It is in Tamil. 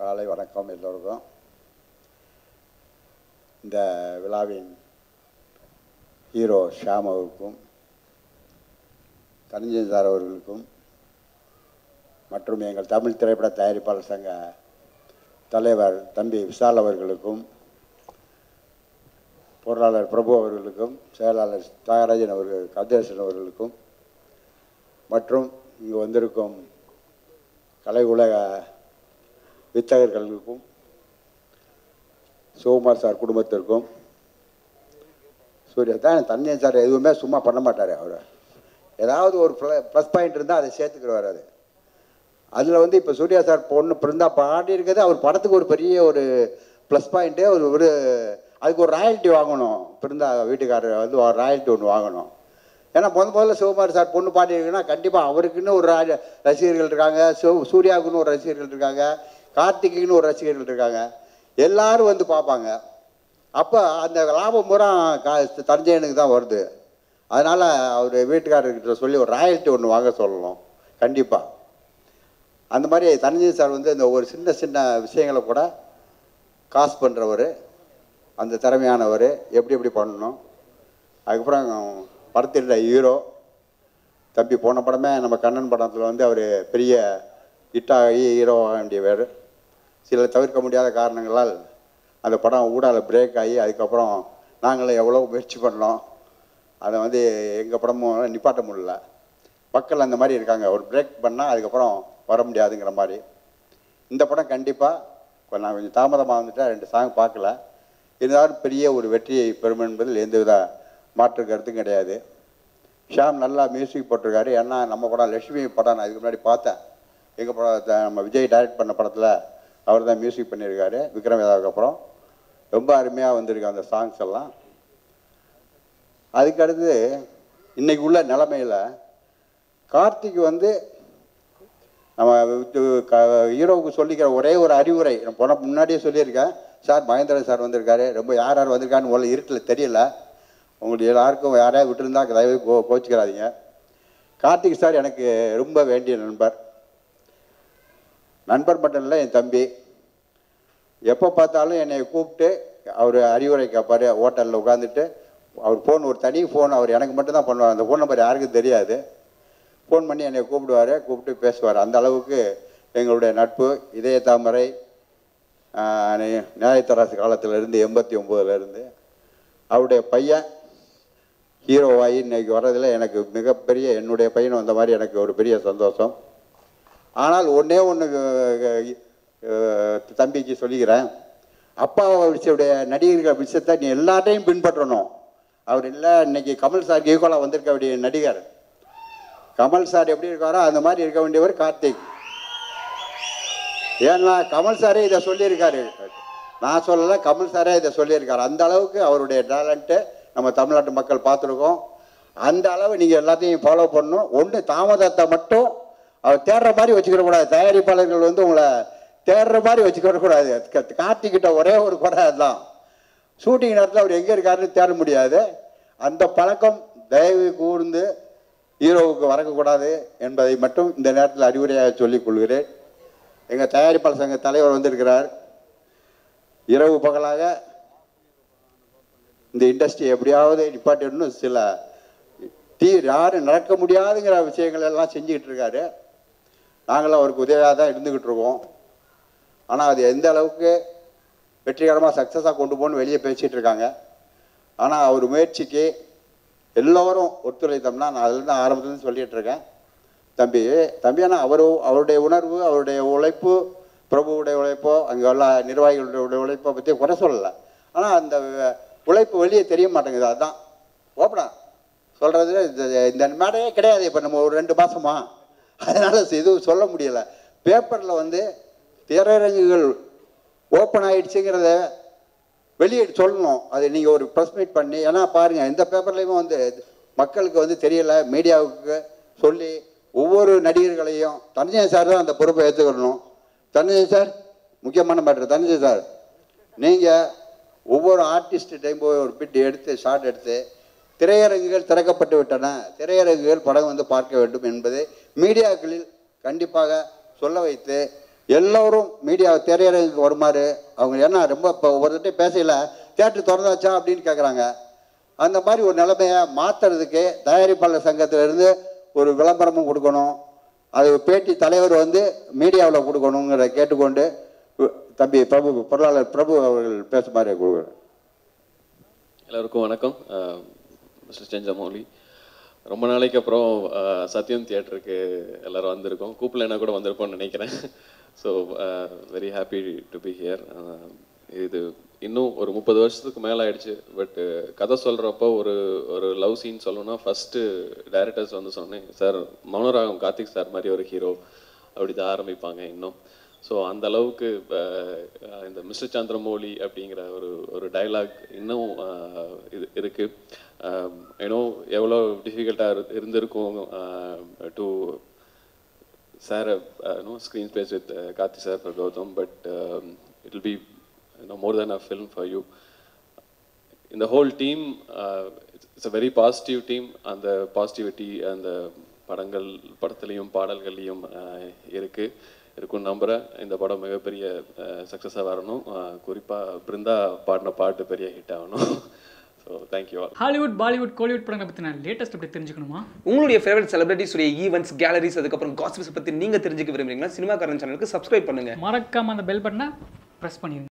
காலை வணக்கம் எல்லோருக்கும் இந்த விழாவின் ஹீரோ ஷியாம் அவருக்கும் தனஞ்சயன் சார் அவர்களுக்கும் மற்றும் எங்கள் தமிழ் திரைப்பட தயாரிப்பாளர் சங்க தலைவர் தம்பி விஷால் அவர்களுக்கும் பொருளாளர் பிரபு அவர்களுக்கும் செயலாளர் தியாகராஜன் அவர்கள் கதிரேசன் அவர்களுக்கும் மற்றும் இங்கு வந்திருக்கும் கலை உலக வித்தகர்களுக்கும் சிவகுமார் சார் குடும்பத்திற்கும் சூர்யா தான் தந்தையன் சார் எதுவுமே சும்மா பண்ண மாட்டார் அவர் ஏதாவது ஒரு ப்ளஸ் பாயிண்ட் இருந்தால் அதை சேர்த்துக்கிறவர் அது அதில் வந்து இப்போ சூர்யா சார் பொண்ணு பிறந்தா பாடி இருக்கிறது அவர் படத்துக்கு ஒரு பெரிய ஒரு ப்ளஸ் பாயிண்ட்டு ஒரு ஒரு அதுக்கு ஒரு ராயல்ட்டி வாங்கணும் பிறந்தா வீட்டுக்காரர் வந்து ஒரு ராயல்ட்டி ஒன்று வாங்கணும் ஏன்னா முத முதல்ல சிவகுமார் சார் பொண்ணு பாடியிருக்குன்னா கண்டிப்பாக அவருக்குன்னு ஒரு ராஜ ரசிகர்கள் இருக்காங்க சிவ சூர்யாவுக்குன்னு ஒரு ரசிகர்கள் இருக்காங்க கார்த்திக்குன்னு ஒரு ரசிகர்கள் இருக்காங்க எல்லாரும் வந்து பார்ப்பாங்க அப்போ அந்த லாபம் பூரா கா தஞ்சையனுக்கு தான் வருது அதனால் அவர் வீட்டுக்காரர்கிட்ட சொல்லி ஒரு ராயல்ட்டி ஒன்று வாங்க சொல்லணும் கண்டிப்பாக அந்த மாதிரி தனஞ்சய் சார் வந்து இந்த ஒரு சின்ன சின்ன விஷயங்களை கூட காசு பண்ணுறவர் அந்த திறமையானவர் எப்படி எப்படி பண்ணணும் அதுக்கப்புறம் படத்தில் ஹீரோ தம்பி போன படமே நம்ம கண்ணன் படத்தில் வந்து அவர் பெரிய ஹிட்டாகி ஹீரோ ஆக வேண்டியவர் சில தவிர்க்க முடியாத காரணங்களால் அந்த படம் ஊடால பிரேக் ஆகி அதுக்கப்புறம் நாங்களும் எவ்வளோ முயற்சி பண்ணோம் அதை வந்து எங்கள் படமும் நிப்பாட்ட முடியல மக்கள் அந்த மாதிரி இருக்காங்க ஒரு பிரேக் பண்ணால் அதுக்கப்புறம் வர முடியாதுங்கிற மாதிரி இந்த படம் கண்டிப்பாக நான் கொஞ்சம் தாமதமாக வந்துட்டேன் ரெண்டு சாங் பார்க்கல இருந்தாலும் பெரிய ஒரு வெற்றியை பெறும் என்பதில் எந்தவித மாற்று கருத்தும் கிடையாது ஷாம் நல்லா மியூசிக் போட்டிருக்காரு ஏன்னா நம்ம படம் லட்சுமி படம் நான் இதுக்கு முன்னாடி பார்த்தேன் எங்கள் படம் நம்ம விஜய் டைரக்ட் பண்ண படத்தில் அவர் தான் மியூசிக் பண்ணியிருக்காரு விக்ரம் வேதாவுக்கு அப்புறம் ரொம்ப அருமையாக வந்திருக்கு அந்த சாங்ஸ் எல்லாம் அதுக்கடுத்து இன்னைக்கு உள்ள நிலமையில் கார்த்திக் வந்து நம்ம இது க ஹீரோவுக்கு சொல்லிக்கிற ஒரே ஒரு அறிவுரை நான் போன முன்னாடியே சொல்லியிருக்கேன் சார் மகேந்திரன் சார் வந்திருக்காரு ரொம்ப யார் யார் வந்திருக்கான்னு உள்ள இருட்டில் தெரியல உங்களுக்கு எல்லாருக்கும் யாரையாவது விட்டுருந்தா தயவு கோ கோச்சிக்கிறாதீங்க கார்த்திக் சார் எனக்கு ரொம்ப வேண்டிய நண்பர் நண்பர் மட்டும் இல்லை என் தம்பி எப்போ பார்த்தாலும் என்னை கூப்பிட்டு அவர் அறிவுரை கேட்பார் ஹோட்டலில் உட்காந்துட்டு அவர் ஃபோன் ஒரு தனி ஃபோன் அவர் எனக்கு மட்டும்தான் பண்ணுவார் அந்த ஃபோன் நம்பர் யாருக்கும் தெரியாது ஃபோன் பண்ணி என்னை கூப்பிடுவார் கூப்பிட்டு பேசுவார் அந்த அளவுக்கு எங்களுடைய நட்பு இதய தாமரை நியாயத்தராசு காலத்திலேருந்து எண்பத்தி ஒம்போதுலேருந்து அவருடைய பையன் ஹீரோவாகி இன்னைக்கு வர்றதில் எனக்கு மிகப்பெரிய என்னுடைய பையன் வந்த மாதிரி எனக்கு ஒரு பெரிய சந்தோஷம் ஆனால் ஒன்றே ஒன்று தம்பிக்கு சொல்லிக்கிறேன் அப்பா விஷயடைய நடிகர்கள் விஷயத்தை நீ எல்லாத்தையும் பின்பற்றணும் அவர் இல்லை இன்னைக்கு கமல் சார் ஈக்குவலாக வந்திருக்க வேண்டிய நடிகர் கமல் சார் எப்படி இருக்காரோ அந்த மாதிரி இருக்க வேண்டியவர் கார்த்திக் ஏன்னா கமல் சாரே இதை சொல்லியிருக்காரு நான் சொல்லலை கமல் சாரே இதை சொல்லியிருக்காரு அந்த அளவுக்கு அவருடைய டேலண்ட்டு நம்ம தமிழ்நாட்டு மக்கள் பார்த்துருக்கோம் அந்த அளவு நீங்கள் எல்லாத்தையும் ஃபாலோ பண்ணணும் ஒன்று தாமதத்தை மட்டும் அவர் தேடுற மாதிரி வச்சுக்கிற கூடாது தயாரிப்பாளர்கள் வந்து உங்களை தேடுற மாதிரி வச்சுக்கிற கூடாது கார்த்திக்கிட்ட ஒரே ஒரு குறை அதுதான் ஷூட்டிங் நேரத்தில் அவர் எங்கே இருக்காருன்னு தேட முடியாது அந்த பழக்கம் தயவு கூர்ந்து ஹீரோவுக்கு வரக்கூடாது என்பதை மட்டும் இந்த நேரத்தில் அறிவுரையாக சொல்லிக் கொள்கிறேன் எங்கள் தயாரிப்பாளர் சங்க தலைவர் வந்திருக்கிறார் இரவு பகலாக இந்த இண்டஸ்ட்ரி எப்படியாவது நிப்பாட்டிடணும் சில தீ யாரும் நடக்க முடியாதுங்கிற விஷயங்கள் எல்லாம் செஞ்சுக்கிட்டு இருக்காரு நாங்களும் அவருக்கு உதவியாக தான் இருந்துக்கிட்டு இருக்கோம் ஆனால் அது எந்த அளவுக்கு வெற்றிகரமாக சக்ஸஸாக கொண்டு போகணும்னு வெளியே பேசிகிட்டு இருக்காங்க ஆனால் அவர் முயற்சிக்கு எல்லோரும் ஒத்துழைத்தோம்னா நான் அதுலேருந்து ஆரம்பத்துலேருந்து சொல்லிகிட்டு இருக்கேன் தம்பி தம்பி ஆனால் அவர் அவருடைய உணர்வு அவருடைய உழைப்பு பிரபுவுடைய உழைப்போ அங்கே உள்ள நிர்வாகிகளுடைய உழைப்பை பற்றி குறை சொல்லலை ஆனால் அந்த உழைப்பு வெளியே தெரிய மாட்டேங்குது அதுதான் ஓப்பனா சொல்கிறது இந்த இந்த மேடையே கிடையாது இப்போ நம்ம ஒரு ரெண்டு மாதமா அதனால் எதுவும் சொல்ல முடியலை பேப்பரில் வந்து திரையரங்குகள் ஓப்பன் ஆயிடுச்சுங்கிறத வெளியே சொல்லணும் அது நீங்கள் ஒரு ப்ரெஸ் மீட் பண்ணி ஏன்னா பாருங்கள் எந்த பேப்பர்லேயுமே வந்து மக்களுக்கு வந்து தெரியலை மீடியாவுக்கு சொல்லி ஒவ்வொரு நடிகர்களையும் தனஞ்சயன் சார் தான் அந்த பொறுப்பை ஏற்றுக்கணும் தனஞ்சயன் சார் முக்கியமான மேட்ரு தனஞ்சயன் சார் நீங்கள் ஒவ்வொரு ஆர்டிஸ்ட்டையும் போய் ஒரு பிட் எடுத்து ஷார்ட் எடுத்து திரையரங்குகள் திறக்கப்பட்டு விட்டன திரையரங்குகள் படம் வந்து பார்க்க வேண்டும் என்பதை மீடியாக்களில் கண்டிப்பாக சொல்ல வைத்து எல்லோரும் மீடியா திரையரங்குக்கு வருமாறு அவங்க ஏன்னா ரொம்ப இப்போ ஒவ்வொருத்தையும் பேசையில் தேட்டர் திறந்தாச்சா அப்படின்னு கேட்குறாங்க அந்த மாதிரி ஒரு நிலைமையை மாற்றுறதுக்கு தயாரிப்பாளர் சங்கத்திலிருந்து ஒரு விளம்பரமும் கொடுக்கணும் அது பேட்டி தலைவர் வந்து மீடியாவில் கொடுக்கணுங்கிற கேட்டுக்கொண்டு உ- தம்பி பிரபு பொருளாளர் பிரபு அவர்கள் பேசுமாறு கொடுக்குறேன் எல்லாருக்கும் வணக்கம் மிஸ்டர் செஞ்சமௌலி ரொம்ப நாளைக்கு அப்புறம் அஹ், சத்யம் தியேட்டருக்கு எல்லாரும் வந்திருக்கோம் கூப்பிடலைன்னா கூட வந்திருப்போம்னு நினைக்கிறேன் so very happy to be here இது இன்னும் ஒரு முப்பது வருஷத்துக்கு மேலே ஆயிடுச்சு பட் கதை சொல்கிறப்போ ஒரு ஒரு லவ் சீன் சொல்லணும்னா ஃபஸ்ட்டு டைரக்டர்ஸ் வந்து சொன்னேன் சார் மௌனராகம் கார்த்திக் சார் மாதிரி ஒரு ஹீரோ அப்படி தான் ஆரம்பிப்பாங்க இன்னும் ஸோ அந்த அளவுக்கு அஹ், இந்த மிஸ்டர் சந்திரமௌலி அப்படிங்கிற ஒரு ஒரு டைலாக் இன்னும் அஹ், இது இருக்கு ஏன்னோ எவ்வளோ டிஃபிகல்ட்டாக இருந்திருக்கும் to sir no screen space with Karthi sir for Gautham but it will be more then a film for you இந்த whole team it's a very positive team அந்த பாசிட்டிவிட்டி அந்த படங்கள் படத்துலேயும் பாடல்கள்லையும் uh, இருக்கு இருக்கும் நம்புகிறேன் இந்த படம் மிகப்பெரிய சக்ஸஸாக வரணும் குறிப்பாக பிருந்தா பாடின பாட்டு பெரிய ஹிட் ஆகணும் so thank you all Hollywood Bollywood Kollywood படங்களை பற்றின லேட்டஸ்ட் அப்படி தெரிஞ்சுக்கணுமா உங்களுடைய ஃபேவரட் செலிபிரிட்டிஸ் உடைய ஈவெண்ட்ஸ் கேலரிஸ் அதுக்கப்புறம் காசிப்ஸ் பற்றி நீங்கள் தெரிஞ்சுக்க விரும்புறீங்கன்னா சினிமாக்காரன் சேனலுக்கு சப்ஸ்கிரைப் பண்ணுங்க மறக்காம அந்த பெல் பட்டனை ப்ரெஸ் பண்ணிடுங்க